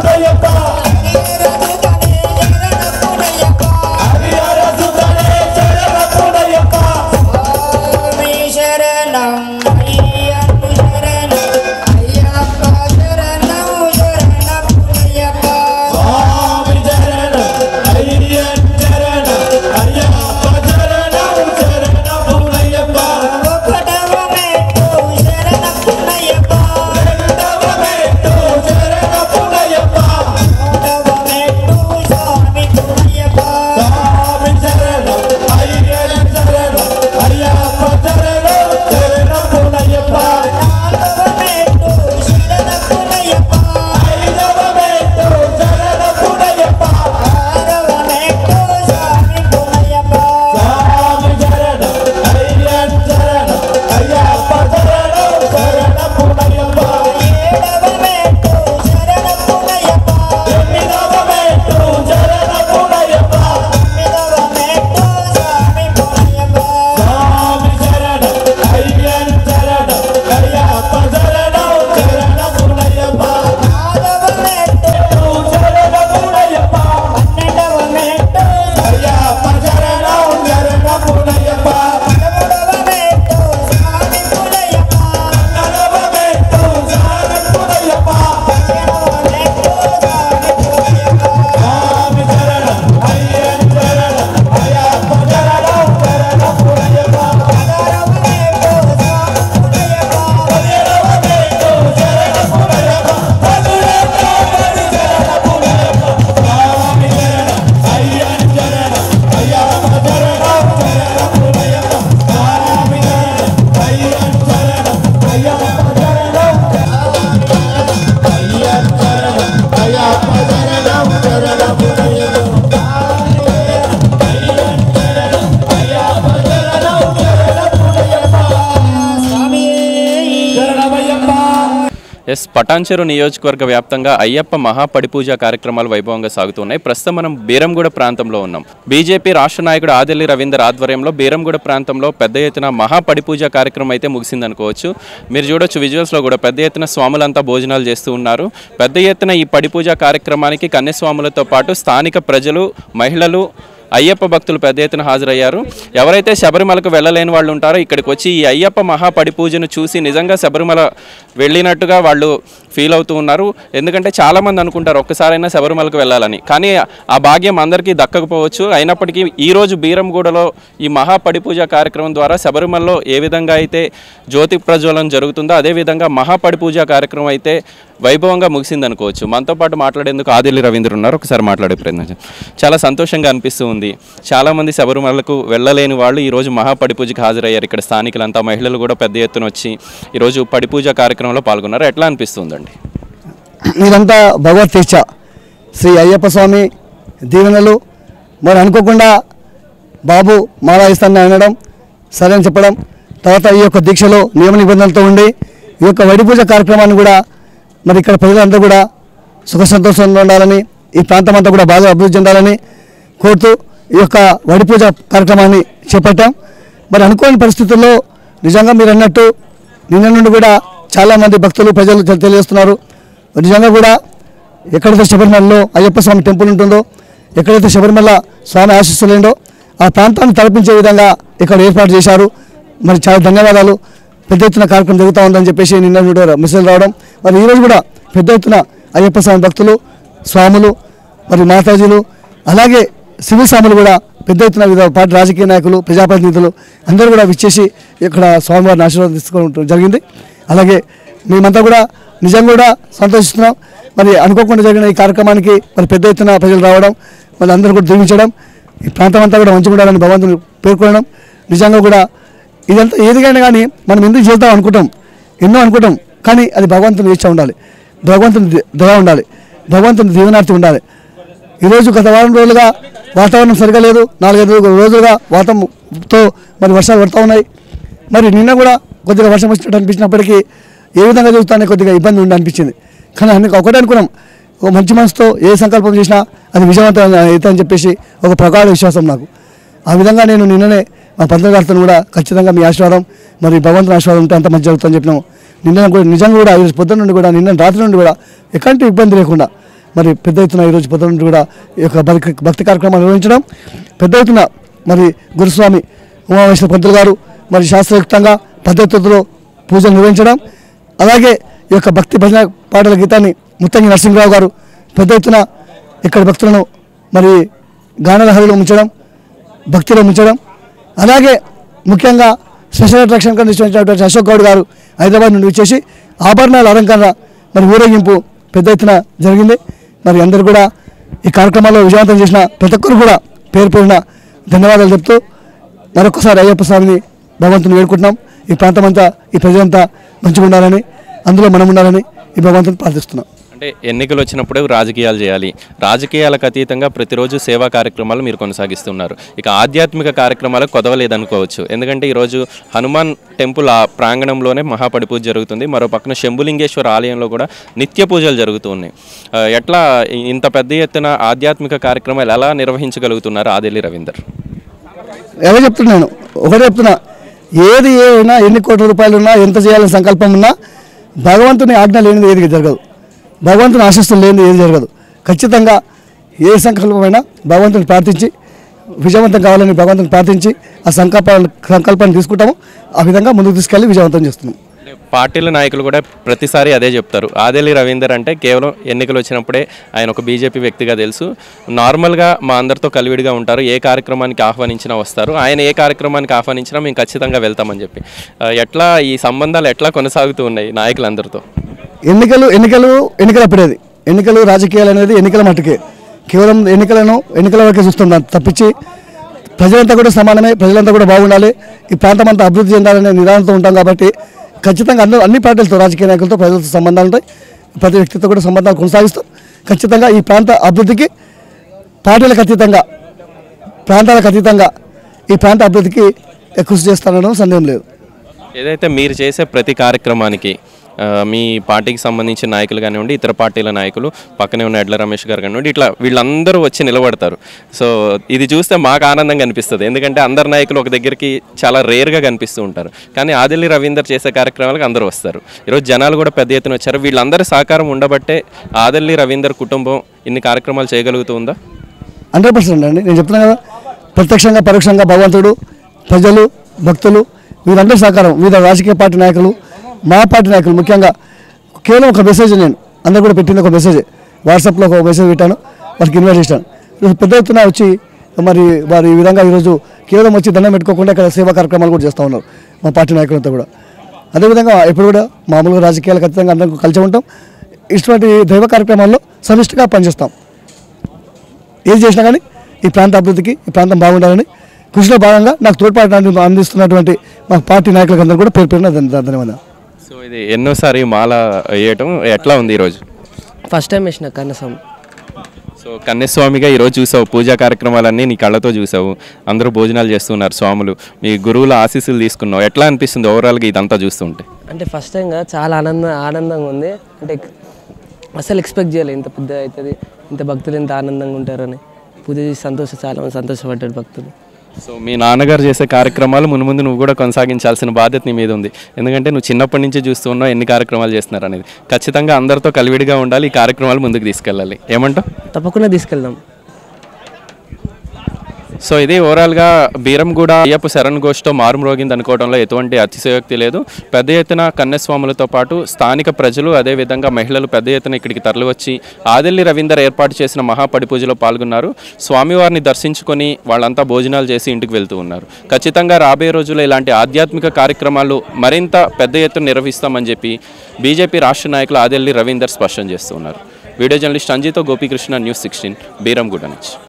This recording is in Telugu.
పునయ్యప్ప హరిహర సుతనే శరణ పునయ్యప్ప శరణం అయ్యప్ప శరణం అయ్యప్ప శరణం శరణం పుణ్యప్ప స్వామి శరణ అయ్యన్ శరణ అయ్యప్ప శరణ శరణ పునయ్యప్ప ఒకటవ మెట్టు శరణ పుణ్యప్ప రెండవ మెట్టు శరణ పునయ్యప్ప మూడవ మెట్టు స్వామి పుణ్యప్ప స్వామి శరణ అయ్యన్ శరణ అయ్యప్ప శరణ శరణ పునయ్యప్ప నాలుగవ మెట్టు శరణ పుణ్యప్ప ఐదవ మెట్టు శరణ పునయ్యప్ప ఆరవ మెట్టు స్వామి పుణ్యప్ప స్వామి శరణ అయ్యన్ శరణ అయ్యప్ప శరణ శరణ పునయ్యప్ప ఏడవ మెట్టు శరణ పుణ్యప్ప ఎనిమిదవ మెట్టు శరణ పునయ్యప్ప తొమ్మిదవ మెట్టు స్వామి పుణ్యప్ప స్వామి శరణ అయ్యన్ శరణ అయ్యప్ప శరణ శరణ పునయ్యప్ప నాలుగవ మెట్టు శరణ పునయ్యప్ప పన్నెండవ మెట్టు అయ్యప్ప శరణ శరణ పునయ్యప్ప పదమూడవ మెట్టు స్వామి పుణ్యప్ప నలవ మెట్టు శరణ పునయ్యప్ప పదిహేనవ మెట్టు స్వామి పుణ్యప్ప స్వామి శరణ అయ్యన్ శరణ అయ్యప్ప శరణ శరణ పునయ్యప్ప పదహారవ మెట్టు స్వామి పుణ్యప్ప పదిహేడవ మెట్టు శరణ పునయ్యప్ప పదిహేడవ శరణ పునయ్యప్ప స్వామి శరణ అయ్యన్ శరణ అయ్యప్ప శరణ శరణ పునయ్యప్ప స్వామి శరణ అయ్యన్ శరణ అయ్యప్ప శరణ అయ్యన్ శరణ అయ్యప్ప శరణ శరణ పునయ్యప్ప అయ్యన్ శరణ అయ్యప్ప శరణ శరణ పునయ్యప్ప స్వామియే శరణమయ్యప్ప ఎస్ పటాన్చెరు నియోజకవర్గ వ్యాప్తంగా అయ్యప్ప మహాపడిపూజ కార్యక్రమాలు వైభవంగా సాగుతున్నాయి ప్రస్తుతం మనం బీరంగూడ ప్రాంతంలో ఉన్నాం బీజేపీ రాష్ట్ర నాయకుడు ఆదిల్లి రవీందర్ ఆధ్వర్యంలో బీరంగూడ ప్రాంతంలో పెద్ద ఎత్తున మహాపడిపూజ కార్యక్రమం అయితే ముగిసిందనుకోవచ్చు మీరు చూడొచ్చు విజువల్స్లో కూడా పెద్ద ఎత్తున స్వాములంతా భోజనాలు చేస్తూ ఉన్నారు పెద్ద ఎత్తున ఈ పడిపూజ కార్యక్రమానికి కన్యస్వాములతో పాటు స్థానిక ప్రజలు మహిళలు అయ్యప్ప భక్తులు పెద్ద ఎత్తున హాజరయ్యారు ఎవరైతే శబరిమలకు వెళ్ళలేని వాళ్ళు ఉంటారో ఇక్కడికి వచ్చి ఈ అయ్యప్ప మహాపడి పూజను చూసి నిజంగా శబరిమల వెళ్ళినట్టుగా వాళ్ళు ఫీల్ అవుతూ ఉన్నారు ఎందుకంటే చాలామంది అనుకుంటారు ఒక్కసారైనా శబరిమలకు వెళ్ళాలని కానీ ఆ భాగ్యం అందరికీ దక్కకపోవచ్చు అయినప్పటికీ ఈరోజు బీరంగూడలో ఈ మహాపడి పూజ కార్యక్రమం ద్వారా శబరిమలలో ఏ విధంగా అయితే జ్యోతి ప్రజ్వలనం జరుగుతుందో అదేవిధంగా మహాపడి పూజ కార్యక్రమం అయితే వైభవంగా ముగిసిందనుకోవచ్చు మనతో పాటు మాట్లాడేందుకు ఆదిల్లి రవీంద్ర ఉన్నారు ఒకసారి మాట్లాడే ప్రయత్నం చేద్దాం. చాలా సంతోషంగా అనిపిస్తూ ఉంది చాలామంది శబరిమలకు వెళ్ళలేని వాళ్ళు ఈరోజు మహాపడి పూజకి హాజరయ్యారు ఇక్కడ స్థానికులంతా మహిళలు కూడా పెద్ద ఎత్తున వచ్చి ఈరోజు పడి పూజ కార్యక్రమంలో పాల్గొన్నారు ఎట్లా అనిపిస్తుందండి మీరంతా భగవత్ ఇచ్చ శ్రీ అయ్యప్ప స్వామి దీవెనలు మరి అనుకోకుండా బాబు మాలా ఇస్తానని అనడం సరే అని చెప్పడం తర్వాత ఈ యొక్క దీక్షలో నియమ నిబంధనలతో ఉండి ఈ యొక్క వడి పూజ కార్యక్రమాన్ని కూడా మరి ఇక్కడ ప్రజలంతా కూడా సుఖ సంతోషంగా ఉండాలని ఈ ప్రాంతం అంతా కూడా బాగా అభివృద్ధి చెందాలని కోరుతూ ఈ యొక్క వడి పూజ కార్యక్రమాన్ని చేపట్టాం మరి అనుకోని పరిస్థితుల్లో నిజంగా మీరు అన్నట్టు నిన్న నుండి కూడా చాలామంది భక్తులు ప్రజలు తె- తెలియజేస్తున్నారు నిజంగా కూడా ఎక్కడైతే శబరిమలలో అయ్యప్ప స్వామి టెంపుల్ ఉంటుందో ఎక్కడైతే శబరిమల స్వామి ఆశిస్తులేండో ఆ ప్రాంతాన్ని తలపించే విధంగా ఇక్కడ ఏర్పాటు చేశారు మరి చాలా ధన్యవాదాలు పెద్ద ఎత్తున కార్యక్రమం జరుగుతూ ఉందని చెప్పేసి నిన్న కూడా మెసేజ్ రావడం మరి ఈరోజు కూడా పెద్ద ఎత్తున అయ్యప్ప స్వామి భక్తులు స్వాములు మరి మాతాజీలు అలాగే సివిల్ స్వాములు కూడా పెద్ద ఎత్తున వివిధ పార్టీ రాజకీయ నాయకులు ప్రజాప్రతినిధులు అందరూ కూడా విచ్చేసి ఇక్కడ స్వామివారిని ఆశీర్వాదం తీసుకోవడం జరిగింది అలాగే మేమంతా కూడా నిజంగా కూడా సంతోషిస్తున్నాం మరి అనుకోకుండా జరిగిన ఈ కార్యక్రమానికి మరి పెద్ద ఎత్తున ప్రజలు రావడం మరి అందరూ కూడా దీవించడం ఈ ప్రాంతం అంతా కూడా మంచిగా ఉండాలని భగవంతుని పేర్కొనడం నిజంగా కూడా ఇదంతా ఏదికైనా కానీ మనం ఎందుకు చేద్దాం అనుకుంటాం ఎన్నో అనుకుంటాం కానీ అది భగవంతుని ఇచ్చ ఉండాలి భగవంతుని ది- దయ ఉండాలి భగవంతుని దీవెనార్థి ఉండాలి ఈరోజు గత వారం రోజులుగా వాతావరణం సరిగా లేదు నాలుగైదు రోజులుగా వాతంతో మరి వర్షాలు పడుతూ ఉన్నాయి మరి నిన్న కూడా కొద్దిగా వర్షం వచ్చినట్టు అనిపించినప్పటికీ ఏ విధంగా చూస్తానే కొద్దిగా ఇబ్బంది ఉండి అనిపించింది కానీ అన్ని ఒకటే అనుకున్నాం ఒక మంచి మనసుతో ఏ సంకల్పం చేసినా అది విజయవంతం అవుతా అని చెప్పేసి ఒక ప్రగాఢ విశ్వాసం నాకు ఆ విధంగా నేను నిన్ననే మా పంతులు గారితో కూడా ఖచ్చితంగా మీ ఆశీర్వాదం మరి భగవంతుని ఆశీర్వాదం ఉంటే అంత మంచి జరుగుతుందని చెప్పినాము నిన్న కూడా నిజంగా కూడా ఈరోజు పొద్దున్న నుండి కూడా నిన్న రాత్రి నుండి కూడా ఎలాంటి ఇబ్బంది లేకుండా మరి పెద్ద ఎత్తున ఈరోజు పొద్దున నుండి కూడా ఈ యొక్క భక్తి భక్తి కార్యక్రమాలు నిర్వహించడం పెద్ద ఎత్తున మరి గురుస్వామి ఉమామేశ్వర పంతులు గారు మరి శాస్త్రయుక్తంగా పద్ధతుల్లో పూజలు నిర్వహించడం అలాగే ఈ యొక్క భక్తి భజన పాటల గీతాన్ని ముత్తంగి నరసింహరావు గారు పెద్ద ఎత్తున ఇక్కడ భక్తులను మరి గానలహరిలో ఉంచడం భక్తిలో ఉంచడం అలాగే ముఖ్యంగా స్పెషల్ అట్రాక్షన్ కింద ఇచ్చినటువంటి అశోక్ గౌడ్ గారు హైదరాబాద్ నుండి వచ్చేసి ఆభరణాల అలంకరణ మరి ఊరేగింపు పెద్ద ఎత్తున జరిగింది మరి అందరూ కూడా ఈ కార్యక్రమాల్లో విజయవంతం చేసిన ప్రతి ఒక్కరు కూడా పేరు పేరున ధన్యవాదాలు చెప్తూ మరొకసారి అయ్యప్ప స్వామిని భగవంతుని వేడుకుంటున్నాం ఈ ప్రాంతం అంతా ఈ ప్రజలంతా మంచిగా ఉండాలని అందులో మనం ఉండాలని ఈ భగవంతుని ప్రార్థిస్తున్నాం అంటే ఎన్నికలు వచ్చినప్పుడు రాజకీయాలు చేయాలి రాజకీయాలకు అతీతంగా ప్రతిరోజు సేవా కార్యక్రమాలు మీరు కొనసాగిస్తున్నారు ఇక ఆధ్యాత్మిక కార్యక్రమాలకు కొదవలేదనుకోవచ్చు ఎందుకంటే ఈరోజు హనుమాన్ టెంపుల్ ఆ ప్రాంగణంలోనే మహాపడి పూజ జరుగుతుంది మరో పక్కన శంభులింగేశ్వర ఆలయంలో కూడా నిత్య పూజలు జరుగుతూ ఉన్నాయి ఆ, ఎట్లా ఇంత పెద్ద ఎత్తున ఆధ్యాత్మిక కార్యక్రమాలు ఎలా నిర్వహించగలుగుతున్నారు ఆదిల్లి రవీందర్ ఎవరు చెప్తున్నాను ఒకటే చెప్తున్నా ఏది ఏమైనా ఎన్ని కోట్ల రూపాయలు ఉన్నా ఎంత చేయాలని సంకల్పం ఉన్నా భగవంతుని ఆజ్ఞ లేనిది ఏది జరగదు భగవంతుని ఆశిస్తులు లేనిది ఏది జరగదు ఖచ్చితంగా ఏ సంకల్పమైనా భగవంతుని ప్రార్థించి విజయవంతం కావాలని భగవంతుని ప్రార్థించి ఆ సంకల్పాన్ని సంకల్పాన్ని తీసుకుంటాము ఆ విధంగా ముందుకు తీసుకెళ్ళి విజయవంతం చేస్తున్నాం పార్టీల నాయకులు కూడా ప్రతిసారి అదే చెప్తారు ఆదిలి రవీందర్ అంటే కేవలం ఎన్నికలు వచ్చినప్పుడే ఆయన ఒక బీజేపీ వ్యక్తిగా తెలుసు నార్మల్గా మా అందరితో కలివిడిగా ఉంటారు ఏ కార్యక్రమానికి ఆహ్వానించినా వస్తారు ఆయన ఏ కార్యక్రమానికి ఆహ్వానించినా మేము ఖచ్చితంగా వెళ్తామని చెప్పి ఆ, ఎట్లా ఈ సంబంధాలు ఎట్లా కొనసాగుతూ ఉన్నాయి నాయకులందరితో ఎన్నికలు ఎన్నికలు ఎన్నికలప్పుడేది ఎన్నికలు రాజకీయాలు అనేది ఎన్నికల మట్టుకే కేవలం ఎన్నికలను ఎన్నికల వరకే చూస్తాం దాన్ని తప్పించి ప్రజలంతా కూడా సమానమే ప్రజలంతా కూడా బాగుండాలి ఈ ప్రాంతం అంతా అభివృద్ధి చెందాలనే నిదానంతో ఉంటాం కాబట్టి ఖచ్చితంగా అందరూ అన్ని పార్టీలతో రాజకీయ నాయకులతో ప్రజలతో సంబంధాలు ఉంటాయి ప్రతి వ్యక్తితో కూడా సంబంధాలు కొనసాగిస్తాం ఖచ్చితంగా ఈ ప్రాంత అభివృద్ధికి పార్టీలకు అతీతంగా ప్రాంతాలకు అతీతంగా ఈ ప్రాంత అభివృద్ధికి కృషి చేస్తానడం సందేహం లేదు ఏదైతే మీరు చేసే ప్రతి కార్యక్రమానికి ఆ, మీ పార్టీకి సంబంధించిన నాయకులు కానివ్వండి ఇతర పార్టీల నాయకులు పక్కనే ఉన్న ఎడ్ల రమేష్ గారు కానివ్వండి ఇట్లా వీళ్ళందరూ వచ్చి నిలబడతారు సో ఇది చూస్తే మాకు ఆనందంగా అనిపిస్తుంది ఎందుకంటే అందరు నాయకులు ఒక దగ్గరికి చాలా రేర్గా కనిపిస్తూ ఉంటారు కానీ ఆదిల్లి రవీందర్ చేసే కార్యక్రమాలకు అందరూ వస్తారు ఈరోజు జనాలు కూడా పెద్ద ఎత్తున వచ్చారు వీళ్ళందరి సహకారం ఉండబట్టే ఆదిల్లి రవీందర్ కుటుంబం ఇన్ని కార్యక్రమాలు చేయగలుగుతుందా హండ్రెడ్ పర్సెంట్ అండి నేను చెప్తున్నా కదా ప్రత్యక్షంగా పరోక్షంగా భగవంతుడు ప్రజలు భక్తులు వీరందరి సహకారం వివిధ రాజకీయ పార్టీ నాయకులు మా పార్టీ నాయకులు ముఖ్యంగా కేవలం ఒక మెసేజ్ నేను అందరు కూడా పెట్టింది ఒక మెసేజ్ వాట్సాప్లో ఒక మెసేజ్ పెట్టాను వాళ్ళకి ఇన్వైట్ చేశాను ఈరోజు పెద్ద ఎత్తున వచ్చి మరి వారు ఈ విధంగా ఈరోజు కేవలం వచ్చి దండం పెట్టుకోకుండా ఇక్కడ సేవా కార్యక్రమాలు కూడా చేస్తూ ఉన్నారు మా పార్టీ నాయకులంతా కూడా అదేవిధంగా ఎప్పుడు కూడా మామూలుగా రాజకీయాలు ఖచ్చితంగా అందరం కలిసి ఉంటాం ఇటువంటి దైవ కార్యక్రమాల్లో సమిష్టిగా పనిచేస్తాం ఏది చేసినా కానీ ఈ ప్రాంత అభివృద్ధికి ఈ ప్రాంతం బాగుండాలని కృషిలో భాగంగా నాకు తోడ్పాటు అంది- అందిస్తున్నటువంటి మా పార్టీ నాయకులకు అందరూ కూడా పేరు పేరున ధన్య- ధన్యవాదాలు సో ఇది ఎన్నోసారి మాల వేయటం ఎట్లా ఉంది ఈరోజు ఫస్ట్ టైం వేసిన కనసం సో కన్యస్వామిగా ఈరోజు చూసావు పూజా కార్యక్రమాలన్నీ నీ కళ్ళతో చూసావు అందరూ భోజనాలు చేస్తున్నారు స్వాములు మీ గురువుల ఆశీస్సులు తీసుకున్నావు ఎట్లా అనిపిస్తుంది ఓవరాల్గా ఇదంతా చూస్తుంటే అంటే ఫస్ట్ టైంగా చాలా ఆనంద ఆనందంగా ఉంది అంటే అసలు ఎక్స్పెక్ట్ చేయలేదు ఇంత పెద్ద అవుతుంది ఇంత భక్తులు ఇంత ఆనందంగా ఉంటారని పూజ చేసి సంతోష చాలా మంది సంతోషపడ్డారు భక్తులు సో మీ నాన్నగారు చేసే కార్యక్రమాలు ముందు ముందు నువ్వు కూడా కొనసాగించాల్సిన బాధ్యత నీ మీద ఉంది ఎందుకంటే నువ్వు చిన్నప్పటి నుంచి చూస్తూ ఉన్నావు ఎన్ని కార్యక్రమాలు చేస్తున్నారు అనేది ఖచ్చితంగా అందరితో కలివిడిగా ఉండాలి ఈ కార్యక్రమాలు ముందుకు తీసుకెళ్ళాలి ఏమంటావు తప్పకుండా తీసుకెళ్దాం సో ఇది ఓవరాల్గా బీరంగూడ అయ్యప్ప శరణ్ ఘోష్తో మారుమ్రోగింది అనుకోవడంలో ఎటువంటి అతిశయోక్తి లేదు పెద్ద ఎత్తున కన్యస్వాములతో పాటు స్థానిక ప్రజలు అదేవిధంగా మహిళలు పెద్ద ఎత్తున ఇక్కడికి తరలివచ్చి ఆదిల్లి రవీందర్ ఏర్పాటు చేసిన మహాపడి పూజలో పాల్గొన్నారు స్వామివారిని దర్శించుకొని వాళ్ళంతా భోజనాలు చేసి ఇంటికి వెళ్తూ ఉన్నారు ఖచ్చితంగా రాబోయే రోజుల్లో ఇలాంటి ఆధ్యాత్మిక కార్యక్రమాలు మరింత పెద్ద ఎత్తున నిర్వహిస్తామని చెప్పి బీజేపీ రాష్ట్ర నాయకులు ఆదిల్లి రవీందర్ స్పష్టం చేస్తున్నారు వీడియో జర్నలిస్ట్ అంజితో గోపీకృష్ణ న్యూస్ సిక్స్టీన్ బీరంగూడ నుంచి